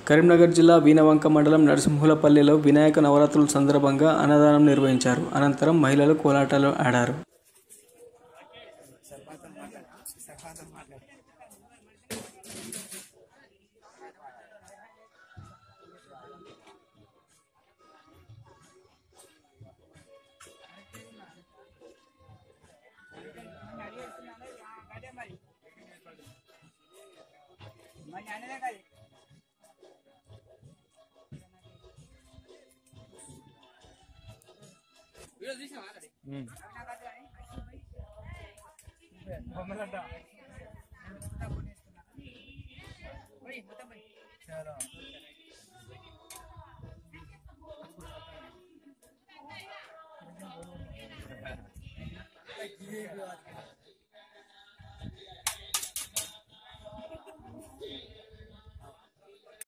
కరీంనగర్ జిల్లా వీణవంక మండలం నరసింహులపల్లిలో వినాయక నవరాత్రుల సందర్భంగా అన్నదానం నిర్వహించారు అనంతరం మహిళలు కోలాటాలు ఆడారు